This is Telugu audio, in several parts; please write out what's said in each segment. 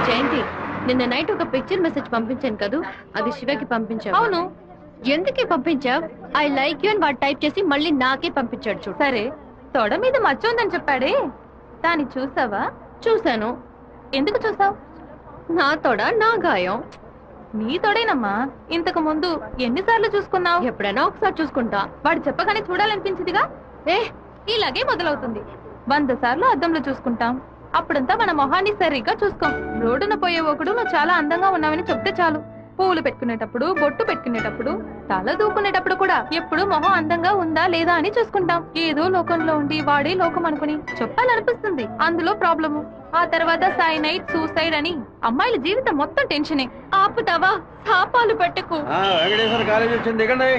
జయంతి నిన్న నైట్ ఒక పిక్చర్ మెసేజ్ పంపించాను కదూ అది శివకి పంపించావు అవును ఎందుకే పంపించావు ఐ లైక్ యూ అని వాడు టైప్ చేసి మళ్ళీ నాకే పంపించాడు చూడు సరే తొడ మీద మచ్చ ఉందని చెప్పాడే దాన్ని చూసావా చూశాను ఎందుకు చూసావు నా తోడ నా గాయం నీ తొడేనమ్మా ఇంతకు ముందు ఎన్నిసార్లు చూసుకున్నావు ఎప్పుడైనా ఒకసారి చూసుకుంటా వాడు చెప్పగానే చూడాలనిపించిందిగా ఏ ఇలాగే మొదలవుతుంది వంద సార్లు అద్దంలో చూసుకుంటాం అప్పుడంతా మన మొహాన్ని సరిగ్గా చూసుకోం రోడ్డున పోయే ఒకడు నువ్వు చాలా అందంగా ఉన్నావని చెప్తే చాలు పువ్వులు పెట్టుకునేటప్పుడు బొట్టు పెట్టుకునేటప్పుడు తల దూకునేటప్పుడు కూడా ఎప్పుడు మొహం అందంగా ఉందా లేదా అని చూసుకుంటాం ఏదో లోకంలో ఉండి వాడే లోకం అనుకుని చెప్పాలనిపిస్తుంది అందులో ప్రాబ్లము ఆ తర్వాత సైనైట్ సూసైడ్ అని అమ్మాయిల జీవితం మొత్తం టెన్షనే ఆపుతావా శాపాలు పెట్టకు వెంకటేశ్వర కాలేజ్ వచ్చింది దిగండి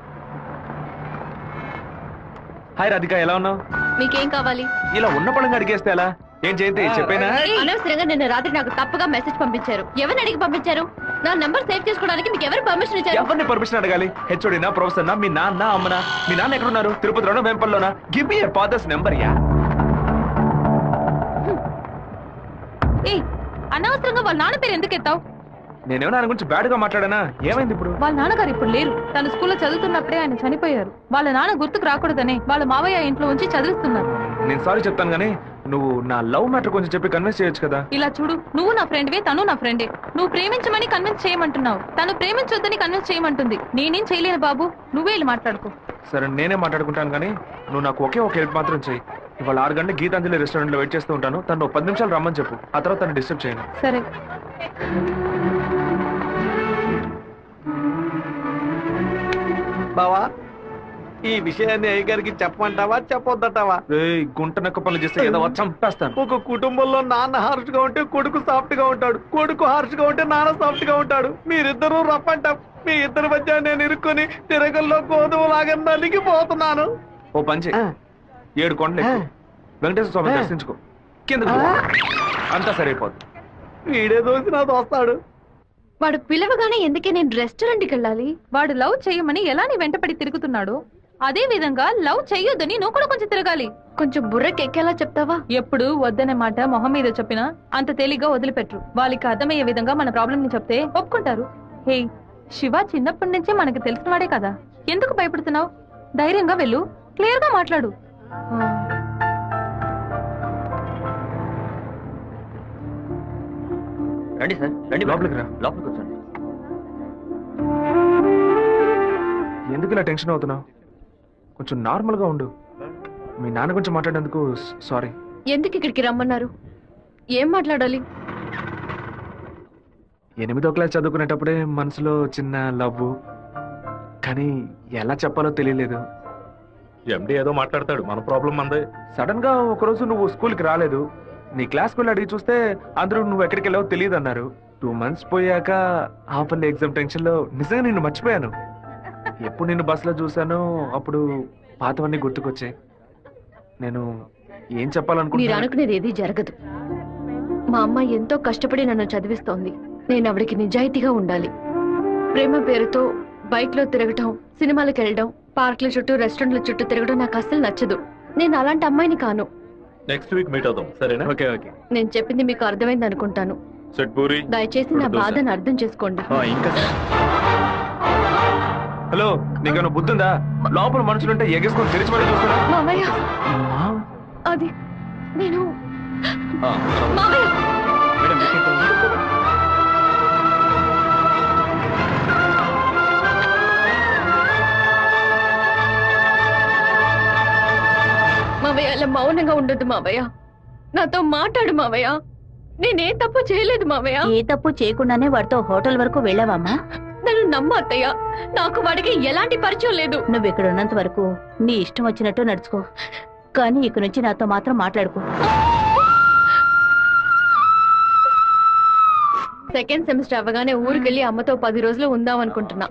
హాయ్ రాధిక ఎలా ఉన్నావు మీకేం కావాలి ఇలా ఉన్న పడంగా అడిగేస్తే ఎలా ఏం జయంతి చెప్పేనా అనవసరంగా నిన్న రాత్రి నాకు తప్పుగా మెసేజ్ పంపించారు ఎవరిని అడిగి పంపించారు నా నంబర్ సేవ్ చేసుకోవడానికి మీకు ఎవరు పర్మిషన్ ఇచ్చారు ఎవరిని పర్మిషన్ అడగాలి హెచ్ఓడినా ప్రొఫెసర్ నా మీ నాన్న అమ్మనా మీ నాన్న ఎక్కడున్నారు తిరుపతిలోనా వెంపల్లోనా give me your father's number yeah ఏ అనవసరంగా వాళ్ళ నాన్న పేరు ఎందుకు ఎత్తావు నేనేమన్నా ఆయన గురించి బ్యాడ్ గా మాట్లాడానా ఏమైంది ఇప్పుడు వాళ్ళ నాన్నగారు ఇప్పుడు లేరు తను స్కూల్లో చదువుతున్నప్పుడే ఆయన చనిపోయారు వాళ్ళ నాన్న గుర్తుకు రాకూడదని వాళ్ళ మావయ్య ఇంట్లో ఉంచి చదివిస్తున్నారు నేను సారీ చెప్తాను కానీ నువ్వు నా లవ్ మ్యాటర్ కొంచెం చెప్పి కన్విన్స్ చేయొచ్చు కదా ఇలా చూడు నువ్వు నా ఫ్రెండ్వే తను నా ఫ్రెండే నువ్వు ప్రేమించమని కన్విన్స్ చేయమంటున్నావు తను ప్రేమించొద్దని కన్విన్స్ చేయమంటుంది నేనేం చేయలేను బాబు నువ్వే వెళ్ళి మాట్లాడుకో సరే నేనే మాట్లాడుకుంటాను కానీ నువ్వు నాకు ఒకే ఒక హెల్ప్ మాత్రం చెయ్యి ఇవాళ ఆరు గంటల గీతాంజలి రెస్టారెంట్ లో వెయిట్ చేస్తూ ఉంటాను తను ఒక పది నిమిషాలు రమ్మని చెప్పు ఆ తర్వాత తను డిస్టర్బ్ చేయను సరే బావా ఈ విషయాన్ని అయ్యగారికి చెప్పమంటావా చెప్పొద్దటావా రేయ్, గుంట నక్క పనులు చేస్తే ఏదో వచ్చి చంపేస్తాను ఒక కుటుంబంలో నాన్న హార్ష్ గా ఉంటే కొడుకు సాఫ్ట్ గా ఉంటాడు కొడుకు హార్ష్ గా ఉంటే నాన్న సాఫ్ట్ గా ఉంటాడు మీరిద్దరూ రప్పంట మీ ఇద్దరి మధ్య నేను ఇరుక్కుని తిరగల్లో గోధుమ లాగా నలిగిపోతున్నాను ఓ పంచే ఏడు కొండలు ఎక్కు. వెంకటేశ్వర స్వామి దర్శించుకో కింద అంతా సరైపోద్ది వీడే దోసి నాతో వస్తాడు వాడు పిలవగానే ఎందుకే నేను రెస్టారెంట్కి వెళ్ళాలి వాడు లవ్ చేయమని ఎలా నీ వెంటపడి తిరుగుతున్నాడు అదే విధంగా లవ్ చెయ్యొద్దని నువ్వు కూడా కొంచెం తిరగాలి కొంచెం బుర్రకి ఎక్కేలా చెప్తావా ఎప్పుడు వద్దనే మాట మొహం మీద చెప్పినా అంత తేలిగ్గా వదిలిపెట్టరు వాళ్ళకి అర్థమయ్యే విధంగా మన ప్రాబ్లం ని చెప్తే ఒప్పుకుంటారు హే శివ చిన్నప్పటి నుంచే మనకి తెలిసిన వాడే కదా ఎందుకు భయపడుతున్నావు ధైర్యంగా వెళ్ళు క్లియర్ గా మాట్లాడు రండి సార్ రండి లోపలికి రా. లోపలికి కూర్చోండి ఎందుకు ఇలా టెన్షన్ అవుతున్నావు కొంచెం నార్మల్ గా ఉండు మీ నాన్న గురించి మాట్లాడేందుకు సారీ ఎందుకు ఇక్కడికి రమ్మన్నారు ఏం మాట్లాడాలి ఎనిమిదో క్లాస్ చదువుకునేటప్పుడే మనసులో చిన్న లవ్ కానీ ఎలా చెప్పాలో తెలియలేదు ఎండి ఏదో మాట్లాడతాడు మన ప్రాబ్లం మందే సడన్ గా ఒకరోజు నువ్వు స్కూల్కి రాలేదు నీ క్లాస్కి వెళ్ళి అడిగి చూస్తే అందరూ నువ్వు ఎక్కడికి వెళ్ళావో తెలియదు అన్నారు టూ మంత్స్ పోయాక హాఫ్ అన్ ఎగ్జామ్ టెన్షన్ లో నిజంగా నిన్ను మర్చిపోయాను ఎప్పుడు నిన్ను బస్సులో చూసానో అప్పుడు పాతవన్నీ గుర్తుకొచ్చాయి నేను ఏం మీరు చెప్పాలనుకుంటున్నా అనుకునేది ఏది జరగదు మా అమ్మ ఎంతో కష్టపడి నన్ను చదివిస్తోంది నేను ఆవిడకి నిజాయితీగా ఉండాలి ప్రేమ పేరుతో బైక్ లో తిరగటం సినిమాలకు వెళ్ళడం పార్కుల చుట్టూ రెస్టారెంట్ల చుట్టూ తిరగడం నాకు అస్సలు నచ్చదు నేను అలాంటి అమ్మాయిని కాను నెక్స్ట్ వీక్ మీట్ అవుదాం సరేనా ఓకే ఓకే నేను చెప్పింది మీకు అర్థమైంది అనుకుంటాను సెట్ పూరి దయచేసి నా రెండు దోశ. బాధను అర్థం చేసుకోండి ఇంకా హలో నీకేమైనా బుద్ధి ఉందా లోపల మనుషులుంటే ఎగేసుకొని తెరిచి మళ్ళీ చూస్తున్నా మామయ్య అది నేను మామయ్య మావయ్య అలా మౌనంగా ఉండొద్దు మావయ్య నాతో మాట్లాడు మావయ్య నేనే తప్పు చేయలేదు మావయ్య ఏ తప్పు చేయకుండానే వాడితో హోటల్ వరకు వెళ్ళావమ్మా నన్ను నమ్ము అత్తయ్య నాకు వాడికి ఎలాంటి పరిచయం లేదు నువ్వు ఇక్కడ ఉన్నంత వరకు నీ ఇష్టం వచ్చినట్టు నడుచుకో కానీ ఇక నుంచి నాతో మాత్రం మాట్లాడుకో సెకండ్ సెమిస్టర్ అవ్వగానే ఊరికెళ్ళి అమ్మతో పది రోజులు ఉందాం అనుకుంటున్నా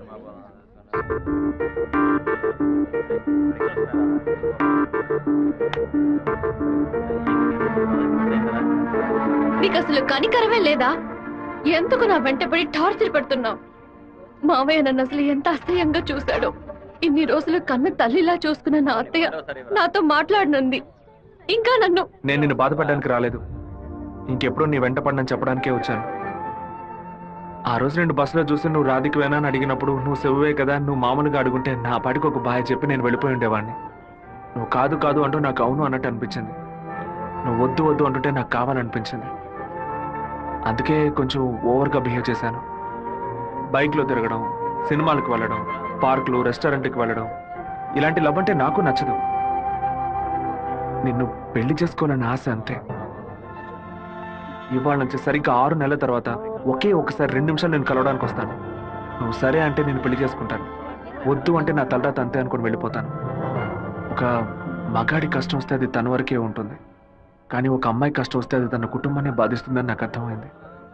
నీకు అసలు కనికరమే లేదా ఎందుకు నా వెంటపడి టార్చర్ పెడుతున్నావు మావయ్య నన్ను అసలు ఎంత అసహ్యంగా చూశాడో ఇన్ని రోజులు కన్న తల్లిలా చూసుకున్న నా అత్తయ్య నాతో మాట్లాడనుంది ఇంకా నన్ను నేను నిన్ను బాధపడడానికి రాలేదు ఇంకెప్పుడు నీ వెంట పడనని చెప్పడానికే వచ్చాను ఆ రోజు నేను బస్సులో చూసి నువ్వు రాధికవేనా అని అడిగినప్పుడు నువ్వు సెవ్వే కదా నువ్వు మామూలుగా అడుగుంటే నా పాటికి ఒక బాయ్ చెప్పి నేను వెళ్ళిపోయి ఉండేవాడిని నువ్వు కాదు కాదు అంటూ నాకు అవును అన్నట్టు అనిపించింది నువ్వు వద్దు వద్దు అంటుంటే నాకు కావాలనిపించింది అందుకే కొంచెం ఓవర్గా బిహేవ్ చేశాను బైక్లో తిరగడం సినిమాలకు వెళ్ళడం పార్కులు రెస్టారెంట్కి వెళ్ళడం ఇలాంటి లవ్ అంటే నాకు నచ్చదు నిన్ను పెళ్లి చేసుకోవాలని ఆశ అంతే ఇవాళ నుంచి సరిగ్గా ఆరు నెలల తర్వాత ఒకే ఒకసారి రెండు నిమిషాలు నేను కలవడానికి వస్తాను నువ్వు సరే అంటే నేను పెళ్లి చేసుకుంటాను వద్దు అంటే నా తలరాత అంతే అనుకుని వెళ్ళిపోతాను ఒక మగాడి కష్టం వస్తే అది తన వరకే ఉంటుంది కానీ ఒక అమ్మాయి కష్టం వస్తే అది తన కుటుంబాన్ని బాధిస్తుందని నాకు అర్థమైంది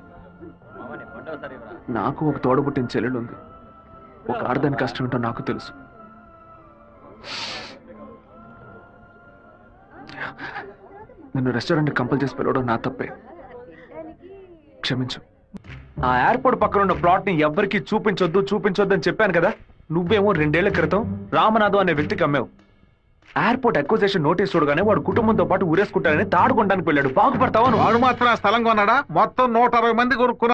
నాకు ఒక తోడబుట్టిన చెల్లెలు ఉంది ఒక ఆడదాని కష్టం ఏంటో నాకు తెలుసు నిన్ను రెస్టారెంట్ కంపల్ చేసి పిలవడం నా తప్పే క్షమించు ఆ ఎయిర్పోర్ట్ పక్కన ఉన్న ప్లాట్ ని ఎవ్వరికి చూపించొద్దు చూపించొద్దు అని చెప్పాను కదా నువ్వేమో రెండేళ్ల క్రితం రామనాథం అనే వ్యక్తికి అమ్మావు ఎయిర్పోర్ట్ అక్వజేషన్ నోటీస్ చూడగానే వాడు కుటుంబంతో పాటు ఊరేసుకుంటానని తాడుకోవడానికి వెళ్ళాడు బాగుపడతావా నువ్వు? వాడు మాత్రం ఆ స్థలం కొన్నాడా మొత్తం నూట అరవై మంది కొనుక్కున్నారు